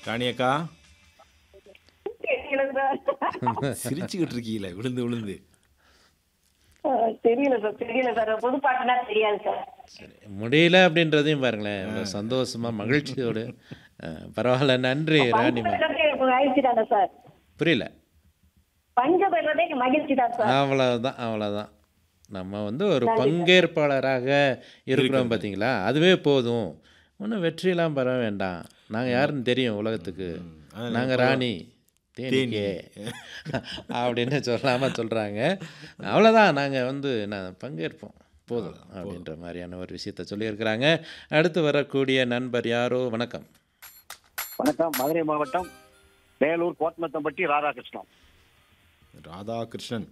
ராணி அக்கா தெரியல சார் சிரிச்சுக்கிட்டு இருக்கீங்களே விழுந்து விழுந்து அஹ், தெரியல சார் தெரியல சார் புது பாட்டுனா தெரியாது சார் சரி முடியல அப்படின்றதையும் பாருங்களேன் இவ்வளோ சந்தோஷமா மகிழ்ச்சியோடு அஹ், பரவாயில்ல நன்றி ராணிமா மகிழ்ச்சி தானே சார் புரியல பஞ்ச பெறதே மகிழ்ச்சி தான் சார் அவ்வளவுதான் அவ்வளவுதான் நம்ம வந்து ஒரு பங்கேற்பாளராக இருக்கிறோம் பார்த்தீங்களா அதுவே போதும் ஒன்றும் வெற்றியெல்லாம் பெற வேண்டாம் நாங்கள் யாருன்னு தெரியும் உலகத்துக்கு நாங்கள் ராணி தேனிக்கே அப்படின்னு சொல்லாம சொல்கிறாங்க அவ்வளோதான் நாங்கள் வந்து நான் பங்கேற்போம் போதும் அப்படின்ற மாதிரியான ஒரு விஷயத்த சொல்லியிருக்கிறாங்க அடுத்து வரக்கூடிய நண்பர் யாரோ வணக்கம் வணக்கம் மதுரை மாவட்டம் வேலூர் கோட்மத்தம்பட்டி ராதாகிருஷ்ணன் ராதாகிருஷ்ணன்